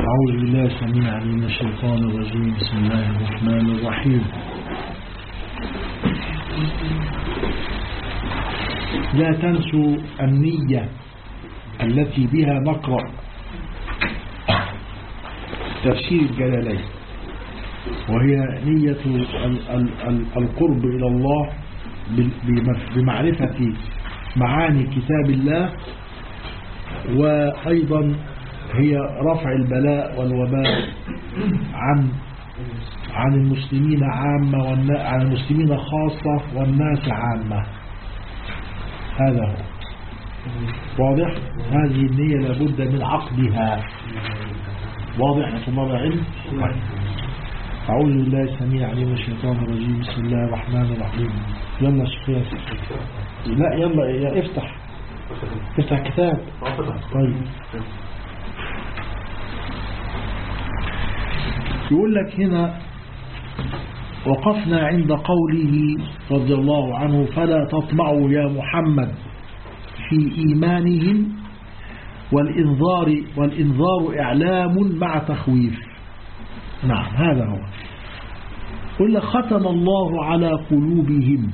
أعوذ بالله السميع العليم من الشيطان الرجيم بسم الله الرحمن الرحيم لا تنسوا النية التي بها نقرأ تفسير الجلالين وهي نية ال- ال- ال- القرب إلى الله بمف- بمعرفة معاني كتاب الله وأيضا هي رفع البلاء والوباء عن عن المسلمين عامة والنا- عن المسلمين خاصة والناس عامة هذا هو واضح هذه النية لابد من عقدها واضح يا طلاب العلم طيب. أعوذ بالله السميع العليم من الشيطان الرجيم بسم الله الرحمن الرحيم يلا يا شيخ ياسر لا يلا يا افتح افتح كتاب طيب يقول لك هنا وقفنا عند قوله رضي الله عنه فلا تطمعوا يا محمد في إيمانهم والإنذار والإنذار إعلام مع تخويف نعم هذا هو قل ختم الله على قلوبهم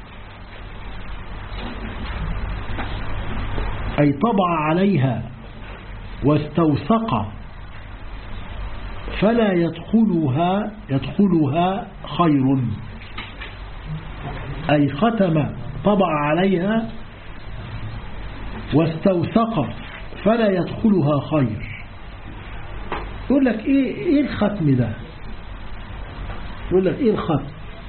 أي طبع عليها واستوثق فلا يدخلها يدخلها خير أي ختم طبع عليها واستوثق فلا يدخلها خير يقول لك ايه ايه الختم ده يقول لك ايه الختم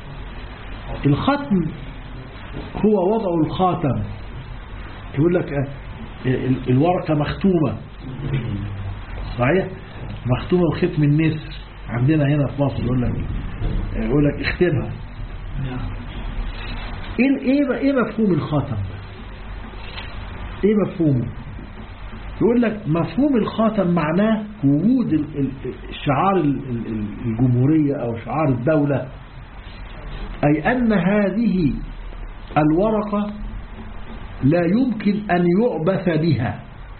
الختم هو وضع الخاتم يقول لك اه ال- الورقة مختومة صحيح مختومة بختم النسر عندنا هنا في مصر يقول لك يقول لك اختمها ايه ايه ايه مفهوم الخاتم ايه مفهومه يقول لك مفهوم الخاتم معناه وجود ال- ال- شعار ال- ال- الجمهورية أو شعار الدولة أي أن هذه الورقة لا يمكن أن يعبث بها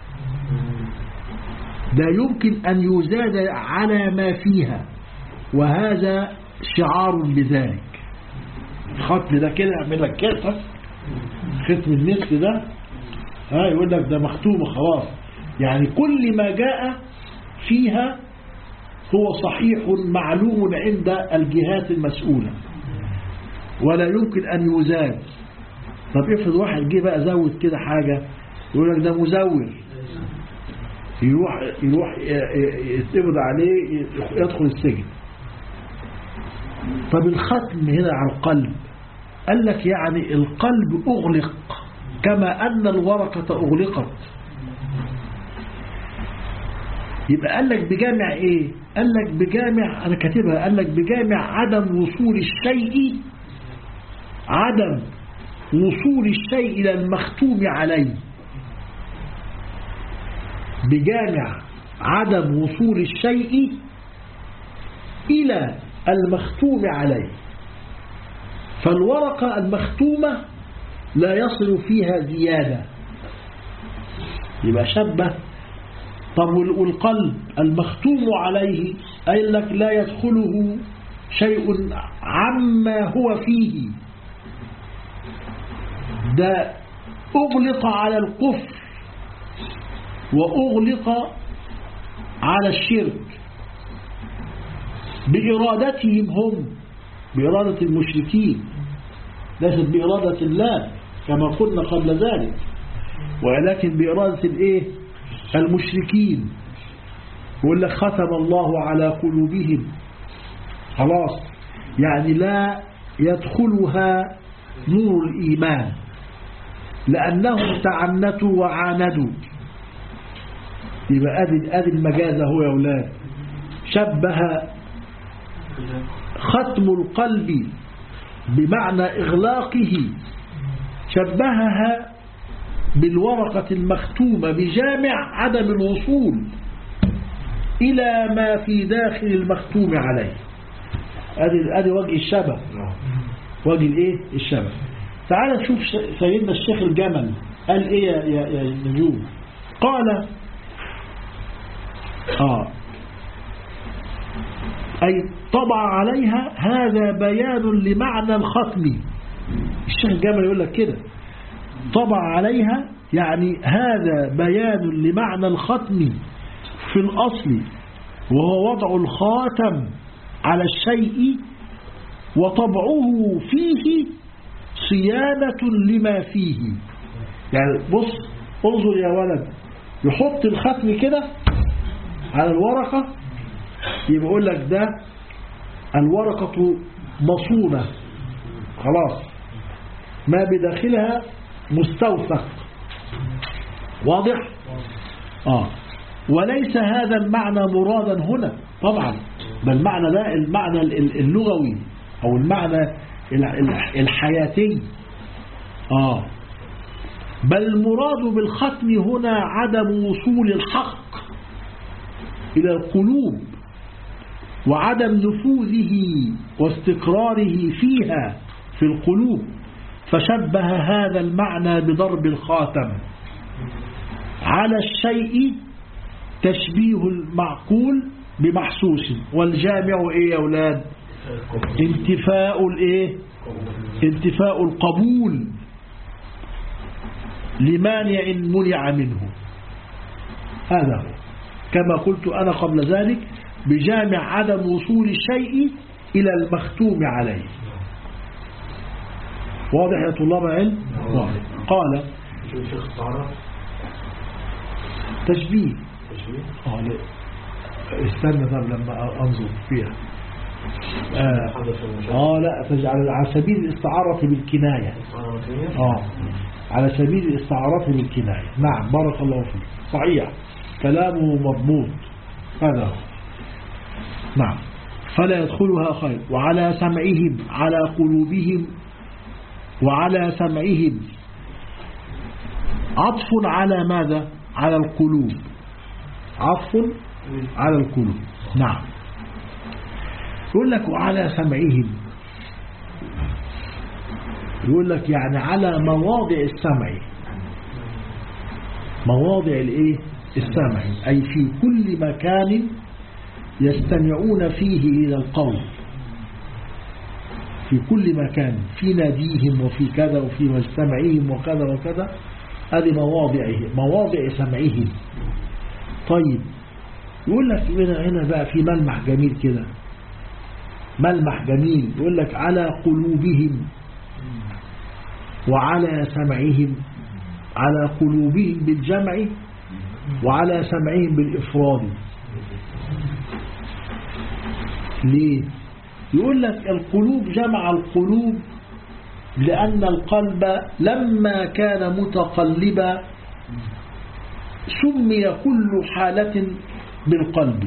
لا يمكن أن يزاد على ما فيها وهذا شعار بذلك الختم ده كده يعمل لك كده ختم النسل ده ها يقول لك ده مختوم خلاص يعني كل ما جاء فيها هو صحيح معلوم عند الجهات المسؤولة ولا يمكن أن يزاد طب افرض واحد جه بقى زود كده حاجة يقول لك ده مزور يروح يروح يتقبض عليه يدخل السجن طب الختم هنا على القلب قال لك يعني القلب أغلق كما أن الورقة أغلقت يبقى قال لك بجامع ايه قال لك بجامع انا كاتبها قال لك بجامع عدم وصول الشيء عدم وصول الشيء الى المختوم عليه بجامع عدم وصول الشيء الى المختوم عليه فالورقة المختومة لا يصل فيها زيادة يبقى شبه طب والقلب المختوم عليه قال لك لا يدخله شيء عما هو فيه ده أغلق على الكفر وأغلق على الشرك بإرادتهم هم بإرادة المشركين ليست بإرادة الله كما قلنا قبل ذلك ولكن بإرادة الإيه المشركين يقول لك ختم الله على قلوبهم خلاص يعني لا يدخلها نور الإيمان لأنهم تعنتوا وعاندوا يبقى أدي, أدي المجاز هو يا أولاد شبه ختم القلب بمعنى إغلاقه شبهها بالورقة المختومة بجامع عدم الوصول إلى ما في داخل المختوم عليه أدي, أدي وجه الشبه وجه الإيه الشبه تعال نشوف سيدنا الشيخ الجمل قال إيه يا, يا, يا نجوم قال آه أي طبع عليها هذا بيان لمعنى الختم الشيخ جامل يقول لك كده طبع عليها يعني هذا بيان لمعنى الختم في الأصل وهو وضع الخاتم على الشيء وطبعه فيه صيانة لما فيه يعني بص انظر يا ولد يحط الختم كده على الورقة يبقى يقول لك ده الورقة مصونة خلاص ما بداخلها مستوثق واضح آه وليس هذا المعنى مرادا هنا طبعا بل معنى ده المعنى اللغوي أو المعنى الحياتي آه بل المراد بالختم هنا عدم وصول الحق إلى القلوب وعدم نفوذه واستقراره فيها في القلوب فشبه هذا المعنى بضرب الخاتم على الشيء تشبيه المعقول بمحسوس والجامع ايه يا اولاد انتفاء الايه انتفاء القبول لمانع منع منه هذا هو كما قلت أنا قبل ذلك بجامع عدم وصول الشيء إلى المختوم عليه واضح يا طلاب علم واضح قال تشبيه قال استنى طب لما أنظر فيها آه, آه لا تجعل على سبيل الاستعارة بالكناية آه على سبيل الاستعارة بالكناية نعم بارك الله فيك صحيح كلامه مضبوط هذا هو نعم فلا يدخلها خير وعلى سمعهم على قلوبهم وعلى سمعهم عطف على ماذا على القلوب عطف على القلوب نعم يقول لك وعلى سمعهم يقول لك يعني على مواضع السمع مواضع الايه السمع أي في كل مكان يستمعون فيه إلى القول في كل مكان في ناديهم وفي كذا وفي مجتمعهم وكذا وكذا هذه مواضعه مواضع سمعهم طيب يقول لك هنا بقى في ملمح جميل كده ملمح جميل يقول لك على قلوبهم وعلى سمعهم على قلوبهم بالجمع وعلى سمعهم بالإفراد ليه يقول لك القلوب جمع القلوب لأن القلب لما كان متقلبا سمي كل حالة بالقلب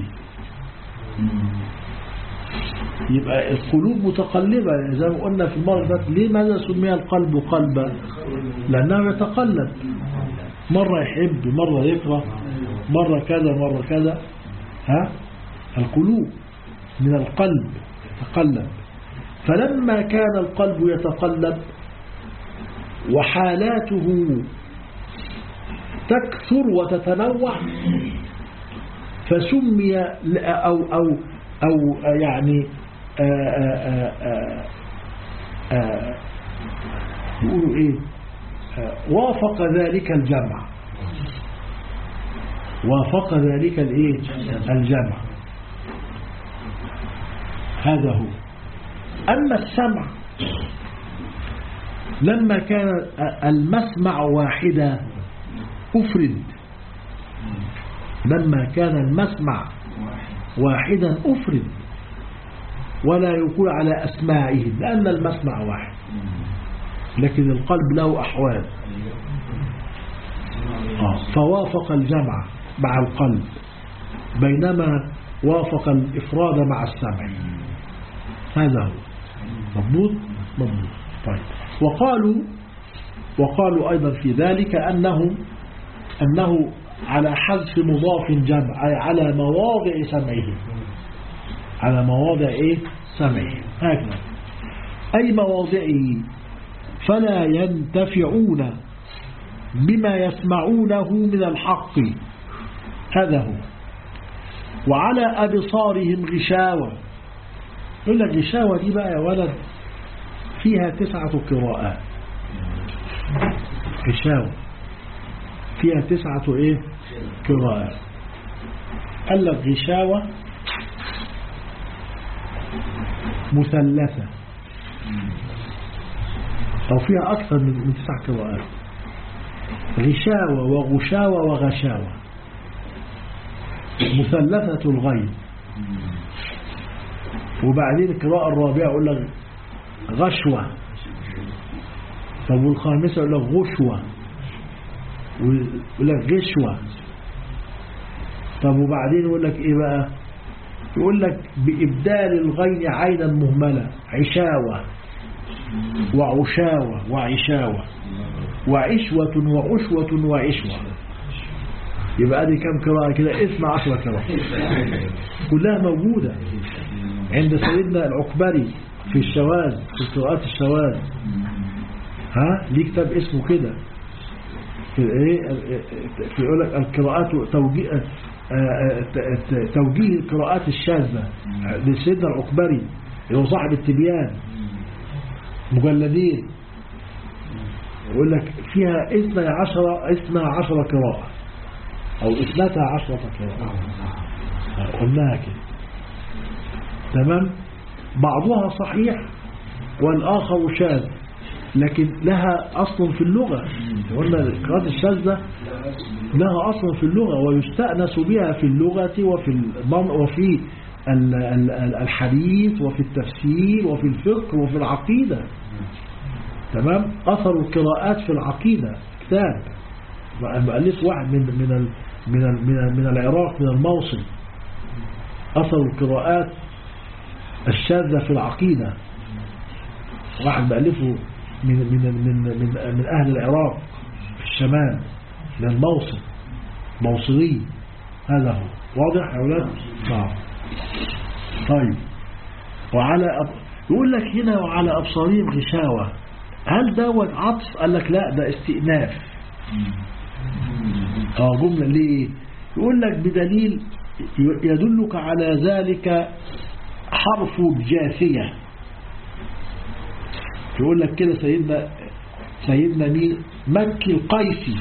يبقى القلوب متقلبة زي ما قلنا في المرة ليه ماذا سمي القلب قلبا لأنه يتقلب مرة يحب مرة يكره مرة كذا مرة كذا ها القلوب من القلب يتقلب فلما كان القلب يتقلب وحالاته تكثر وتتنوع فسمي أو, أو, أو يعني يقولوا ايه وافق ذلك الجمع وافق ذلك الايه الجمع هذا هو أما السمع لما كان المسمع واحدا أفرد لما كان المسمع واحدا أفرد ولا يقول على أسمائهم لأن المسمع واحد لكن القلب له أحوال آه فوافق الجمع مع القلب بينما وافق الإفراد مع السمع هذا هو مضبوط مضبوط طيب وقالوا وقالوا أيضا في ذلك أنه أنه على حذف مضاف جمع أي على مواضع سمعه على مواضع إيه سمعه هكذا أي مواضعه فلا ينتفعون بما يسمعونه من الحق هذا هو وعلى أبصارهم غشاوة يقول لك غشاوة دي بقى يا ولد فيها تسعة قراءات غشاوة فيها تسعة ايه قراءات قال لك غشاوة مثلثة أو فيها أكثر من من تسع قراءات غشاوة وغشاوة وغشاوة مثلثة الغين وبعدين القراءة الرابعة يقول لك غشوة طب والخامسة يقول لك غشوة ويقول لك غشوة طب وبعدين يقول لك ايه بقى يقول لك بإبدال الغين عينا مهملة عشاوة وعشاوة وعشاوة وعشوة وعشوة وعشوة يبقى دي كم قراءة كده اسم عشرة قراءة كلها موجودة عند سيدنا العكبري في الشواذ في قراءات الشواذ ها ليه كتاب اسمه كده في ايه في يقول لك القراءات توجيه توجيه القراءات الشاذة لسيدنا العكبري اللي هو صاحب التبيان مجلدين يقول لك فيها اثنى عشر اثنى عشر قراءة او اثنتا عشرة قراءة قلناها كده تمام بعضها صحيح والآخر شاذ لكن لها أصل في اللغة قلنا القراءات الشاذة لها أصل في اللغة ويستأنس بها في اللغة وفي الضم وفي الحديث وفي التفسير وفي الفقه وفي العقيدة تمام أثر القراءات في العقيدة كتاب مؤلف واحد من من ال من ال من, ال من العراق من الموصل أثر القراءات الشاذة في العقيدة واحد مؤلفه من من من من من أهل العراق في الشمال من الموصل موصلي هذا هو واضح يا أولاد؟ نعم طيب وعلى أب... يقول لك هنا وعلى أبصارهم غشاوة هل دوت عطف قال لك لا ده استئناف اه جملة ليه يقول لك بدليل يدلك على ذلك حرف الجاثية يقول لك كده سيدنا سيدنا مين مكي القيسي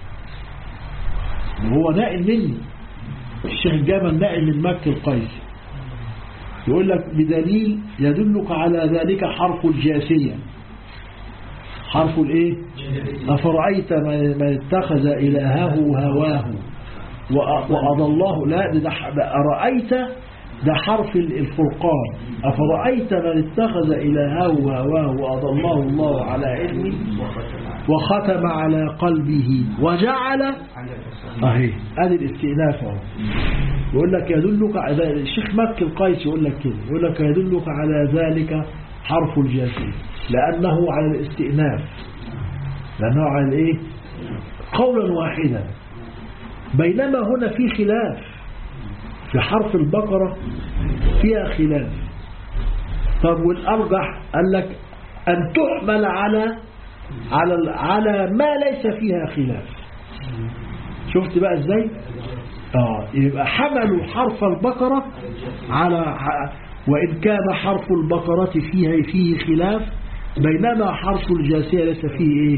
وهو نائل مني الشيخ الجامل نائل من مكي القيسي يقول لك بدليل يدلك على ذلك حرف الجاسية حرف الايه أفرأيت من اتخذ إلهه هواه وأضله لا ده, ده أرأيت ده حرف الفرقان أفرأيت من اتخذ إلهه هواه وأضله الله على علمه وختم على قلبه وجعل اهي ادي الاستئناف اهو يقول لك يدلك على الشيخ مكي القيس يقول لك كده يقول لك يدلك على ذلك حرف الجاسي لأنه على الاستئناف لأنه على الايه قولا واحدا بينما هنا في خلاف في حرف البقرة فيها خلاف طب والأرجح قال لك أن تحمل على على على ما ليس فيها خلاف شفت بقى ازاي اه يبقى حملوا حرف البقرة على وإن كان حرف البقرة فيها فيه خلاف بينما حرف الجاسية ليس فيه ايه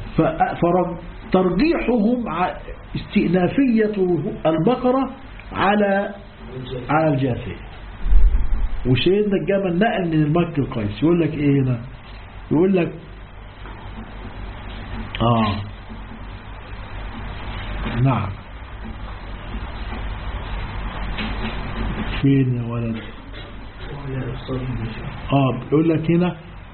فترجيحهم استئنافية البقرة على على الجاسية وسيدنا الجمل نقل من المكي القيس يقول لك ايه هنا يقول لك آه نعم فين يا ولد آه بيقول لك هنا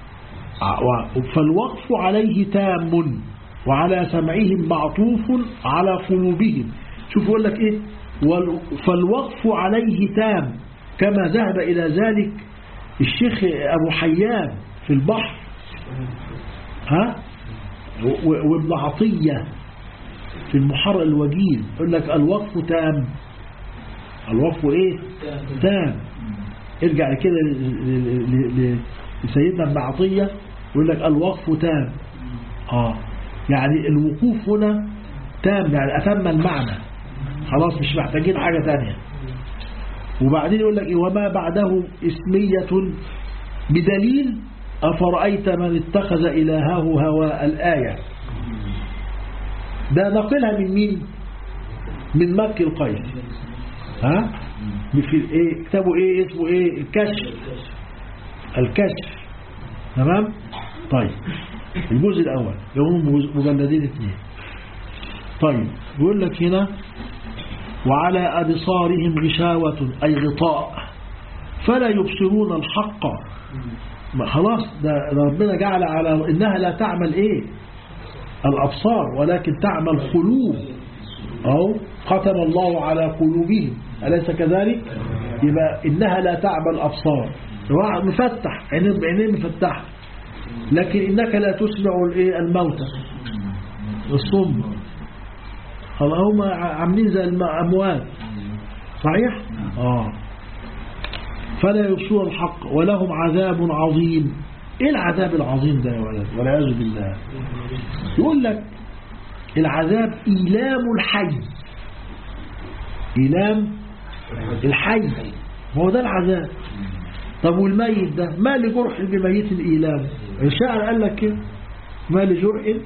فالوقف عليه تام وعلى سمعهم معطوف على قلوبهم شوف يقول لك ايه فالوقف عليه تام كما ذهب إلى ذلك الشيخ أبو حيان في البحر ها وابن عطية في المحر الوجيز يقول لك الوقف تام الوقف ايه تام ارجع كده لسيدنا ابن عطية يقول لك الوقف تام اه يعني الوقوف هنا تام يعني أتم المعنى خلاص مش محتاجين حاجة تانية وبعدين يقول لك إيه وما بعده اسمية بدليل أفرأيت من اتخذ إلهه هواء الآية ده نقلها من مين من مكي القيس ها في ايه كتابه ايه اسمه ايه الكشف الكشف تمام طيب الجزء الاول يوم مجلدين اثنين طيب بيقول لك هنا وعلى أبصارهم غشاوة أي غطاء فلا يبصرون الحق ما خلاص ده ده ربنا جعل على إنها لا تعمل إيه الأبصار ولكن تعمل قلوب أو ختم الله على قلوبهم أليس كذلك يبقى إنها لا تعمل الأبصار واحد مفتح عينين بعينين مفتحة لكن إنك لا تسمع الإيه الموتى الصم خلاص هم عاملين زي الأموات صحيح؟ آه فلا يبصرون الحق ولهم عذاب عظيم ايه العذاب العظيم ده يا ولد والعياذ بالله يقول لك العذاب إيلام الحي إيلام الحي هو ده العذاب طب والميت ده ما لجرح بميت الإيلام الشاعر قال لك كده ما لجرح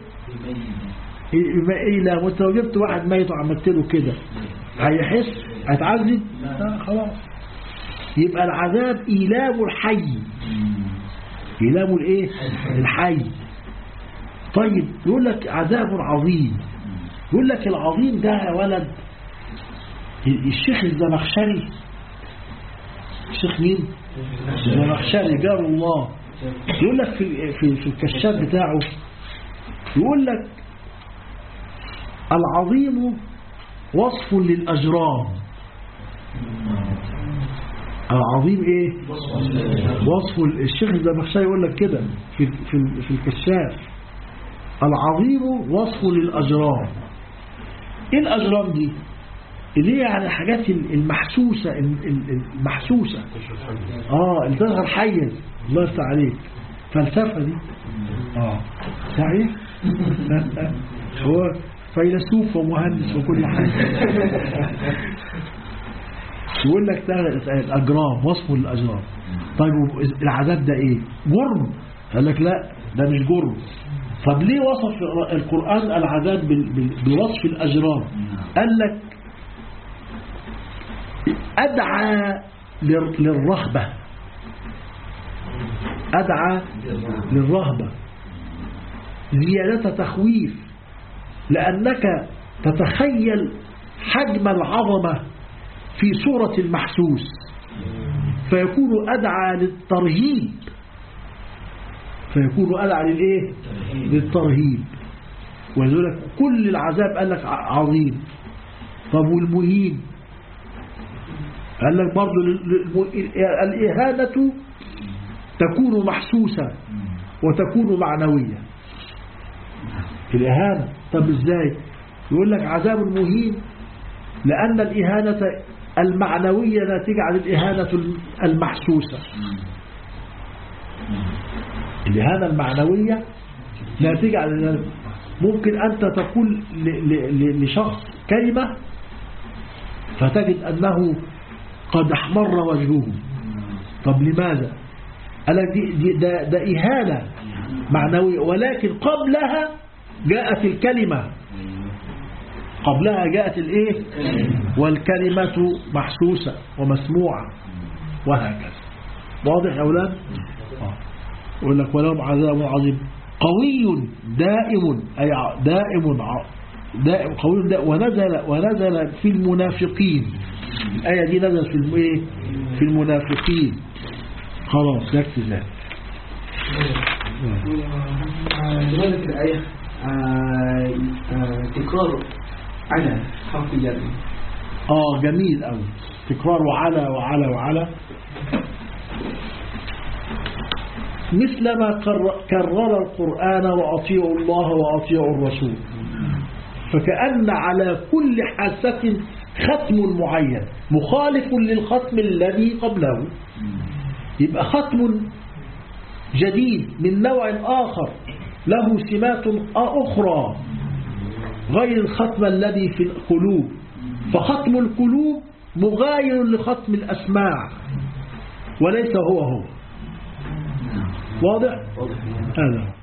إيلام وانت لو جبت واحد ميت وعملت له كده هيحس هيتعذب لا خلاص يبقى العذاب إيلام الحي إيلام الايه الحي طيب يقول لك عذاب عظيم يقول لك العظيم ده يا ولد الشيخ الزمخشري الشيخ مين الزمخشري جار الله يقول لك في في في الكشاف بتاعه يقول لك العظيم وصف للأجرام العظيم ايه وصف الشيخ الزمخشري يقول لك كده في في في الكشاف العظيم وصف للأجرام ايه الأجرام دي اللي هي يعني الحاجات المحسوسة المحسوسة اه اللي تظهر حيز الله يفتح عليك فلسفة دي اه صحيح هو فيلسوف ومهندس وكل حاجة يقول لك الأجرام وصف للأجرام طيب العذاب ده ايه جرم قال لك لا ده مش جرم طب ليه وصف القرآن العذاب بوصف الأجرام قال لك أدعى للرهبة أدعى للرهبة زيادة تخويف لأنك تتخيل حجم العظمة في صورة المحسوس فيكون أدعى للترهيب فيكون أدعى للإيه للترهيب ولذلك كل العذاب قال لك عظيم طب والمهين قال لك برضه الإهانة تكون محسوسة وتكون معنوية الإهانة طب إزاي يقول لك عذاب مهين لأن الإهانة المعنوية ناتجة عن الإهانة المحسوسة الإهانة المعنوية ناتجة عن الإهانة ممكن أنت تقول لشخص كلمة فتجد أنه قد احمر وجهه طب لماذا قال دي, دي ده, ده إهانة معنوية ولكن قبلها جاءت الكلمة قبلها جاءت الايه والكلمة محسوسة ومسموعة وهكذا واضح يا أولاد يقول لك ولهم عذاب عظيم قوي دائم أي دائم دائم قوي دائم ونزل ونزل في المنافقين الآية دي نزلت في الايه في المنافقين خلاص يكفي ذلك لماذا في الآية تكرار على حرف الجر اه جميل قوي تكرار وعلى وعلى وعلى مثلما كرر القرآن وأطيعوا الله وأطيعوا الرسول فكأن على كل حاسة ختم معين مخالف للختم الذي قبله يبقى ختم جديد من نوع آخر له سمات أخرى غير الختم الذي في القلوب فختم القلوب مغاير لختم الأسماع وليس هو هو واضح؟ واضح هذا